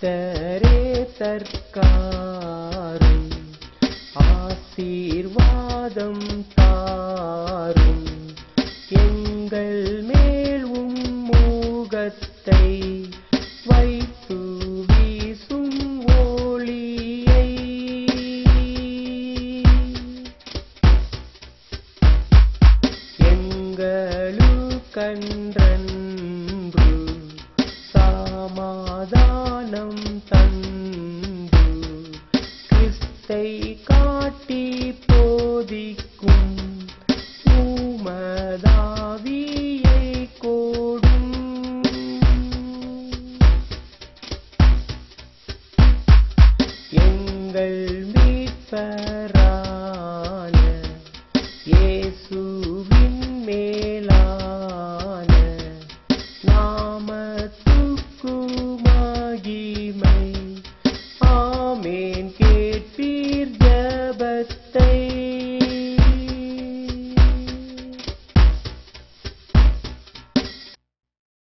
கர்த்தரே தற்காரும் ஆசீர்வாதம் தாரும் எங்கள் மேல் உம் முகத்தை வைத்து வீசும் ஒளியை எங்களுக்கன்றன்று சமாதானம் தந்து கிறிஸ்தை காட்டி போதிக்கும் உமதாவியை கோடும் எங்கள் மீட்பரான இயேசுவின் மேலான நாமத்துக்கு மகிமை